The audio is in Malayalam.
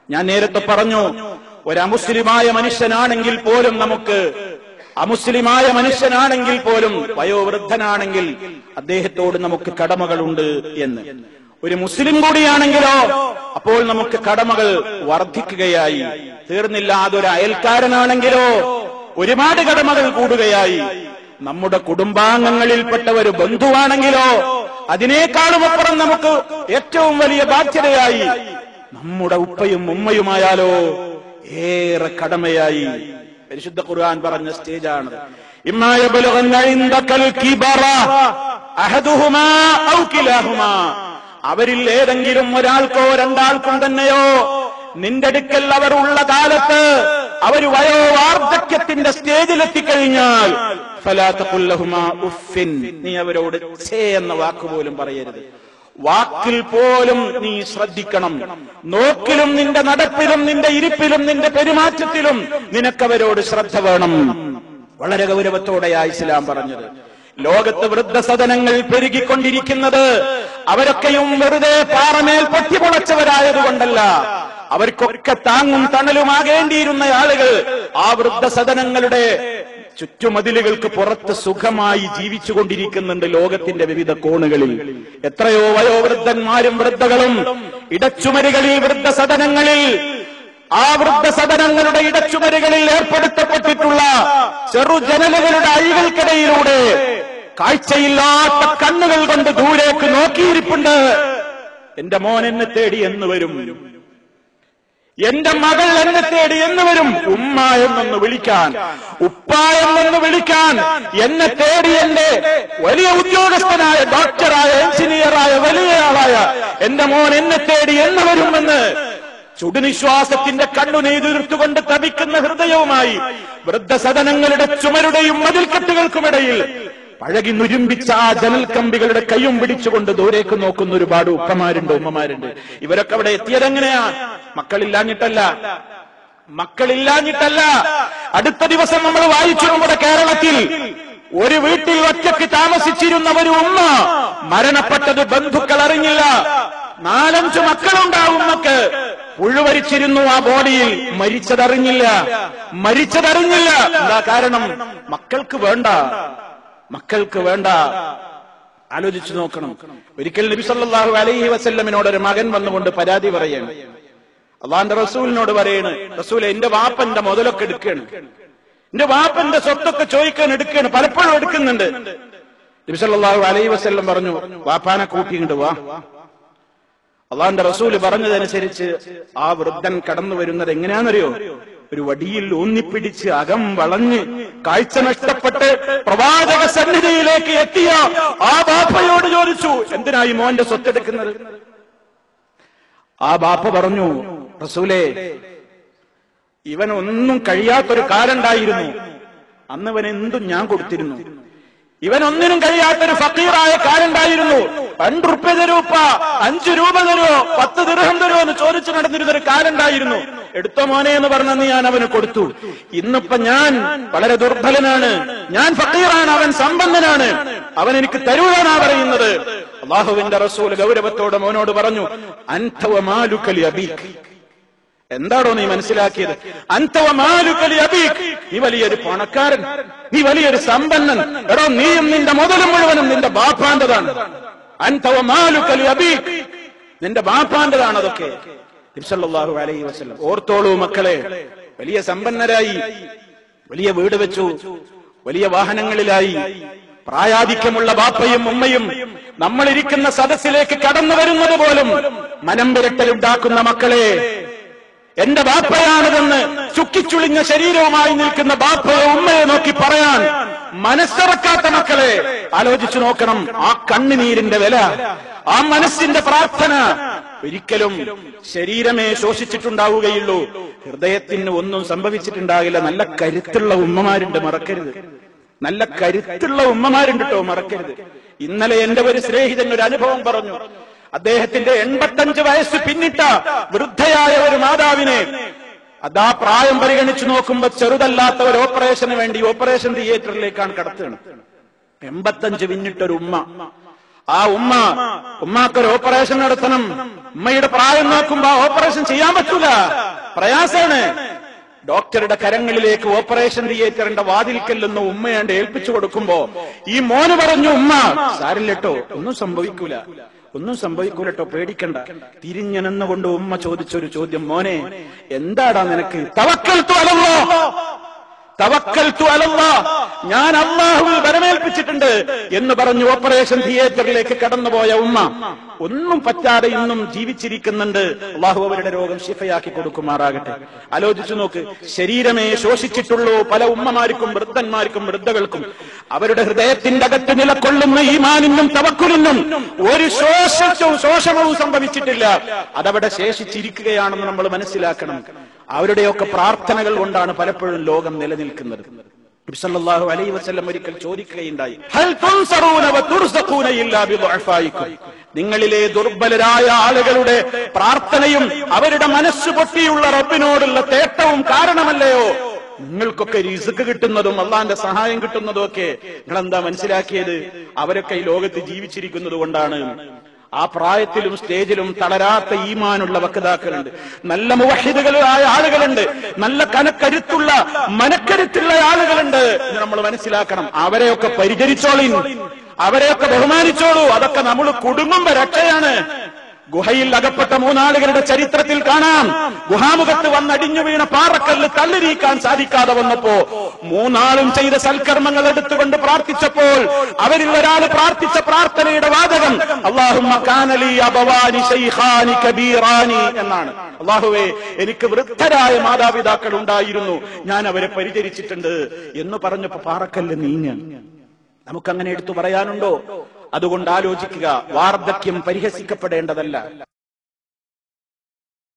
ഞാൻ നേരത്തെ പറഞ്ഞു ഒരു അമുസ്ലിമായ മനുഷ്യനാണെങ്കിൽ പോലും നമുക്ക് അമുസ്ലിമായ മനുഷ്യനാണെങ്കിൽ പോലും വയോവൃദ്ധനാണെങ്കിൽ അദ്ദേഹത്തോട് നമുക്ക് കടമകളുണ്ട് എന്ന് ഒരു മുസ്ലിം കൂടിയാണെങ്കിലോ അപ്പോൾ നമുക്ക് കടമകൾ വർദ്ധിക്കുകയായി തീർന്നില്ല അതൊരു അയൽക്കാരനാണെങ്കിലോ ഒരുപാട് കടമകൾ കൂടുകയായി നമ്മുടെ കുടുംബാംഗങ്ങളിൽപ്പെട്ട ഒരു ബന്ധുവാണെങ്കിലോ അതിനേക്കാളും അപ്പുറം നമുക്ക് ഏറ്റവും വലിയ ബാധ്യതയായി നമ്മുടെ ഉപ്പയും ഉമ്മയുമായാലോ ഏറെ കടമയായി പരിശുദ്ധ ഖുർആൻ പറഞ്ഞ സ്റ്റേജാണ് ഇമ്മാ യബ്ലുഗന്ന ഇൻദകൽ കിബറ അഹദുഹുമാ ഔ കിലാഹുമാ അവരിൽ ഏതെങ്കിലും ഒരാൾക്കോ രണ്ടാൾക്കും തന്നെയോ നിന്റെ അടുക്കൽ അവർ ഉള്ള കാലത്ത് അവർ വയോ വാർദ്ധക്യത്തിന്റെ സ്റ്റേജിലെത്തിക്കഴിഞ്ഞാൽ ഫലാത്തക്കുല്ലഹുമാ ഉഫിൻ നീ അവരോട് ഛേ എന്ന വാക്കുപോലും പറയരുത് വാക്കിൽ പോലും നീ ശ്രദ്ധിക്കണം നോക്കിലും നിന്റെ നടപ്പിലും നിന്റെ ഇരിപ്പിലും നിന്റെ പെരുമാറ്റത്തിലും നിനക്കവരോട് ശ്രദ്ധ വേണം വളരെ ഗൗരവത്തോടെയാ ഇസ്ലാം പറഞ്ഞത് ലോകത്ത് വൃദ്ധസദനങ്ങൾ പെരുകിക്കൊണ്ടിരിക്കുന്നത് അവരൊക്കെയും വെറുതെ പാറമേൽ പൊട്ടിമുളച്ചവരായതുകൊണ്ടല്ല അവർക്കൊക്കെ താങ്ങും തണലുമാകേണ്ടിയിരുന്ന ആളുകൾ ആ വൃദ്ധസദനങ്ങളുടെ ചുറ്റുമതിലുകൾക്ക് പുറത്ത് സുഖമായി ജീവിച്ചുകൊണ്ടിരിക്കുന്നുണ്ട് ലോകത്തിന്റെ വിവിധ കോണുകളിൽ എത്രയോ വയോവൃദ്ധന്മാരും വൃദ്ധകളും ഇടച്ചുമരുകളിൽ വൃദ്ധസദനങ്ങളിൽ ആ വൃദ്ധസദനങ്ങളുടെ ഇടച്ചുമരുകളിൽ ഏർപ്പെടുത്തപ്പെട്ടിട്ടുള്ള ചെറുജനലുകളുടെ അഴികൾക്കിടയിലൂടെ കാഴ്ചയില്ലാത്ത കണ്ണുകൾ കൊണ്ട് ദൂരേക്ക് നോക്കിയിരിപ്പുണ്ട് എന്റെ മോൻ എന്നെ തേടി എന്ന് വരും എന്റെ മകൾ എന്നെ തേടി എന്ന് വരും ഉമ്മ എന്നൊന്ന് വിളിക്കാൻ ഉപ്പ എന്നൊന്ന് വിളിക്കാൻ എന്നെ തേടി എന്റെ വലിയ ഉദ്യോഗസ്ഥനായ ഡോക്ടറായ എഞ്ചിനീയറായ വലിയ ആളായ എന്റെ മോൻ എന്നെ തേടി എന്ന് വരുമെന്ന് ചുടുനിശ്വാസത്തിന്റെ കണ്ണുനെയ്തുകൊണ്ട് തപിക്കുന്ന ഹൃദയവുമായി വൃദ്ധസദനങ്ങളുടെ ചുമരുടെയും മതിൽക്കെട്ടുകൾക്കുമിടയിൽ പഴകി നുരുമ്പിച്ച ആ ജനൽ കമ്പികളുടെ കയ്യും പിടിച്ചുകൊണ്ട് ദൂരേക്ക് നോക്കുന്ന ഒരുപാട് ഉപ്പമാരുണ്ട് ഉമ്മമാരുണ്ട് ഇവരൊക്കെ അവിടെ എത്തിയതെങ്ങനെയാ മക്കളില്ലാഞ്ഞിട്ടല്ല മക്കളില്ലാഞ്ഞിട്ടല്ല അടുത്ത ദിവസം നമ്മൾ വായിച്ചു നമ്മുടെ കേരളത്തിൽ ഒരു വീട്ടിൽ ഒറ്റയ്ക്ക് താമസിച്ചിരുന്ന ഒരു ഉമ്മ മരണപ്പെട്ടത് ബന്ധുക്കൾ അറിഞ്ഞില്ല നാലഞ്ചു മക്കളുണ്ടാവും മക്ക് പുഴുവരിച്ചിരുന്നു ആ ബോഡിയിൽ മരിച്ചതറിഞ്ഞില്ല മരിച്ചതറിഞ്ഞില്ല എന്താ കാരണം മക്കൾക്ക് വേണ്ട മക്കൾക്ക് വേണ്ട ആലോചിച്ചു നോക്കണം ഒരിക്കൽ നബി സല്ലല്ലാഹു അലൈഹി വസല്ലമിനോട് ഒരു മകൻ വന്നുകൊണ്ട് പരാതി പറയാണ് അള്ളാന്റെ റസൂലിനോട് പറയാണ് റസൂൽ എന്റെ വാപ്പന്റെ മുതലൊക്കെ എടുക്കുകയാണ് എന്റെ വാപ്പന്റെ സ്വത്തൊക്കെ ചോദിക്കാൻ എടുക്കുകയാണ് പലപ്പോഴും എടുക്കുന്നുണ്ട് നബി സല്ലല്ലാഹു അലൈഹി വസല്ലം പറഞ്ഞു വാപ്പാനെ കൂട്ടിയിങ്ങോട്ട് വാ അള്ളാന്റെ റസൂല് പറഞ്ഞതനുസരിച്ച് ആ വൃദ്ധൻ കടന്നു വരുന്നത് എങ്ങനെയാണെന്നറിയോ ഒരു വടിയിൽ ഊന്നിപ്പിടിച്ച് അകം വളഞ്ഞ് കാഴ്ച നഷ്ടപ്പെട്ട് പ്രവാചക സന്നിധിയിലേക്ക് എത്തിയ ആ ബാപ്പയോട് ചോദിച്ചു എന്തിനായി മോന്റെ സ്വത്തെടുക്കുന്നത് ആ ബാപ്പ പറഞ്ഞു റസൂലേ ഇവൻ ഒന്നും കഴിയാത്തൊരു കാലുണ്ടായിരുന്നു അന്ന് ഇവൻ എന്തും ഞാൻ കൊടുത്തിരുന്നു ഇവൻ ഒന്നിനും കഴിയാത്തൊരു ഫക്കീറായ കാലുണ്ടായിരുന്നു രണ്ട് റുപ്യ തരൂപ്പ അഞ്ചു രൂപ തരുമോ പത്ത് ദിർഹം തരുമോ എന്ന് ചോദിച്ചു നടന്നിരുന്ന ഒരു കാലുണ്ടായിരുന്നു എടുത്തോ മോനെ എന്ന് പറഞ്ഞന്ന് ഞാൻ അവന് കൊടുത്തു ഇന്നിപ്പോ ഞാൻ വളരെ ദുർബലനാണ് ഞാൻ ഫക്കീറാണ് അവൻ സമ്പന്നനാണ് അവൻ എനിക്ക് തരൂലെന്നാ പറയുന്നത് അള്ളാഹുവിന്റെ റസൂൽ ഗൗരവത്തോടെ മോനോട് പറഞ്ഞു അൻതവ മാലുക്കലി അബീഖ് എന്താണോ നീ മനസ്സിലാക്കിയത് അന്തവ മാലുക്കലി അബീഖ് നീ വലിയൊരു പണക്കാരൻ നീ വലിയൊരു സമ്പന്നൻ എടോ നീയും നിന്റെ മുതലും മുഴുവനും നിന്റെ ബാപ്പാന്റെതാണ് അന്തവ മാലുക്കലി അബീഖ് നിന്റെ ബാപ്പാന്റെതാണ് അതൊക്കെ നബിസല്ലല്ലാഹു അലൈഹി വസല്ലം ഓർത്തോളൂ മക്കളെ വലിയ സമ്പന്നരായി വലിയ വീട് വെച്ചു വലിയ വാഹനങ്ങളിലായി പ്രായാധിക്യമുള്ള ബാപ്പയും ഉമ്മയും നമ്മൾ ഇരിക്കുന്ന സദസ്സിലേക്ക് കടന്നു വരുന്നത് പോലും മനം വിരട്ടലുണ്ടാക്കുന്ന മക്കളെ എന്റെ ബാപ്പയാണിതെന്ന് ചുക്കിച്ചുളിഞ്ഞ ശരീരവുമായി നിൽക്കുന്ന ബാപ്പയെ ഉമ്മയെ നോക്കി പറയാൻ മനസ്സിറക്കാത്ത മക്കളെ ആലോചിച്ചു നോക്കണം ആ കണ്ണുനീരിന്റെ വില ആ മനസ്സിന്റെ പ്രാർത്ഥന ഒരിക്കലും ശരീരമേ ശോഷിച്ചിട്ടുണ്ടാവുകയുള്ളൂ ഹൃദയത്തിന് ഒന്നും സംഭവിച്ചിട്ടുണ്ടാകില്ല നല്ല കരുത്തുള്ള ഉമ്മമാരുണ്ട് മറക്കരുത് നല്ല കരുത്തുള്ള ഉമ്മമാരുണ്ട് കേട്ടോ മറക്കരുത് ഇന്നലെ എന്റെ ഒരു സ്നേഹിതൻ ഒരു അനുഭവം പറഞ്ഞു അദ്ദേഹത്തിന്റെ എൺപത്തഞ്ച് വയസ്സ് പിന്നിട്ട വൃദ്ധയായ ഒരു മാതാവിനെ അതാ പ്രായം പരിഗണിച്ചു നോക്കുമ്പോ ചെറുതല്ലാത്ത ഒരു ഓപ്പറേഷന് വേണ്ടി ഓപ്പറേഷൻ തിയേറ്ററിലേക്കാണ് കടത്തുകയാണ് എൺപത്തഞ്ച് പിന്നിട്ടൊരു ഉമ്മ ആ ഉമ്മ ഉമ്മാക്കൊരു ഓപ്പറേഷൻ നടത്തണം ഉമ്മയുടെ പ്രായം നോക്കുമ്പോ ആ ഓപ്പറേഷൻ ചെയ്യാൻ പറ്റൂല പ്രയാസാണ് ഡോക്ടറുടെ കരങ്ങളിലേക്ക് ഓപ്പറേഷൻ തിയേറ്ററിന്റെ വാതിൽക്കല്ലെന്ന് ഉമ്മയാണ്ട് ഏൽപ്പിച്ചു കൊടുക്കുമ്പോ ഈ മോന് പറഞ്ഞു ഉമ്മ സാരില്ലട്ടോ ഒന്നും സംഭവിക്കൂല ഒന്നും സംഭവിക്കൂലട്ടോ പേടിക്കണ്ട തിരിഞ്ഞനെന്നുകൊണ്ട് ഉമ്മ ചോദിച്ചൊരു ചോദ്യം മോനെ എന്താടാ നിനക്ക് തവക്കൽ അലല്ലോ തവക്കൽത്തു അലല്ലാ ഞാൻ അള്ളാഹുവിൽ വരമേൽപ്പിച്ചിട്ടുണ്ട് എന്ന് പറഞ്ഞു ഓപ്പറേഷൻ തിയേറ്ററിലേക്ക് കടന്നുപോയ ഉമ്മ ഒന്നും പറ്റാതെ ഇന്നും ജീവിച്ചിരിക്കുന്നുണ്ട് അള്ളാഹു അവരുടെ രോഗം ശിഫയാക്കി കൊടുക്കുമാറാകട്ടെ ആലോചിച്ചു നോക്ക് ശരീരമേ ശോഷിച്ചിട്ടുള്ളൂ പല ഉമ്മമാർക്കും വൃദ്ധന്മാർക്കും വൃദ്ധകൾക്കും അവരുടെ ഹൃദയത്തിന്റെ അകത്ത് നിലക്കൊള്ളുന്ന ഈമാനിനും തവക്കുലിനും ഒരു ശോഷവും ശോഷണവും സംഭവിച്ചിട്ടില്ല അതവിടെ ശേഷിച്ചിരിക്കുകയാണെന്ന് നമ്മൾ മനസ്സിലാക്കണം അവരുടെയൊക്കെ പ്രാർത്ഥനകൾ കൊണ്ടാണ് പലപ്പോഴും ലോകം നിലനിൽക്കുന്നത് നബിസല്ലല്ലാഹു അലൈഹി വസല്ലം ഒരിക്കൽ ചോദിക്കുകയുണ്ടായി ഹൽ തുൻസറൂന വ തുർസഖൂന ഇല്ലാ ബിദുഅഫായിക്കും നിങ്ങളിലെ ദുർബലരായ ആളുകളുടെ പ്രാർത്ഥനയും അവരുടെ മനസ്സ് പൊട്ടിയുള്ള റബ്ബിനോടുള്ള തേട്ടവും കാരണമല്ലയോ നിങ്ങൾക്കൊക്കെ റിസ്ക് കിട്ടുന്നതും അള്ളാന്റെ സഹായം കിട്ടുന്നതും ഒക്കെ നിങ്ങൾ എന്താ മനസ്സിലാക്കിയത് അവരൊക്കെ ഈ ലോകത്ത് ജീവിച്ചിരിക്കുന്നത് കൊണ്ടാണ് ആ പ്രായത്തിലും സ്റ്റേജിലും തളരാത്ത ഈമാനുള്ള വക്താക്കളുണ്ട് നല്ല മുവഹിദുകളായ ആളുകളുണ്ട് നല്ല കനക്കരുത്തുള്ള മനക്കരുത്തുള്ള ആളുകളുണ്ട് എന്ന് നമ്മൾ മനസ്സിലാക്കണം അവരെയൊക്കെ പരിചരിച്ചോളീൻ അവരെയൊക്കെ ബഹുമാനിച്ചോളൂ അതൊക്കെ നമ്മൾ കുടുംബം രക്ഷയാണ് ഗുഹയിൽ അകപ്പെട്ട മൂന്നാളുകളുടെ ചരിത്രത്തിൽ കാണാം ഗുഹാമുഖത്ത് വന്നടിഞ്ഞു വീണ പാറക്കല്ല് തള്ളിരീക്കാൻ സാധിക്കാതെ വന്നപ്പോ മൂന്നാളും ചെയ്ത സൽക്കർമ്മങ്ങൾ എടുത്തുകൊണ്ട് പ്രാർത്ഥിച്ചപ്പോൾ അവരിൽ ഒരാൾ പ്രാർത്ഥിച്ച പ്രാർത്ഥനയുടെ വാചകം അള്ളാഹുമ്മ കാനലി അബവാനി ശൈഖാനി കബീറാനി എന്നാണ് അള്ളാഹുവേ എനിക്ക് വൃദ്ധരായ മാതാപിതാക്കൾ ഉണ്ടായിരുന്നു ഞാൻ അവരെ പരിചരിച്ചിട്ടുണ്ട് എന്ന് പറഞ്ഞപ്പോ പാറക്കല്ല് നീങ്ങ നമുക്കങ്ങനെ എടുത്തു പറയാനുണ്ടോ അതുകൊണ്ട് ആലോചിക്കുക വാർദ്ധക്യം പരിഹസിക്കപ്പെടേണ്ടതല്ല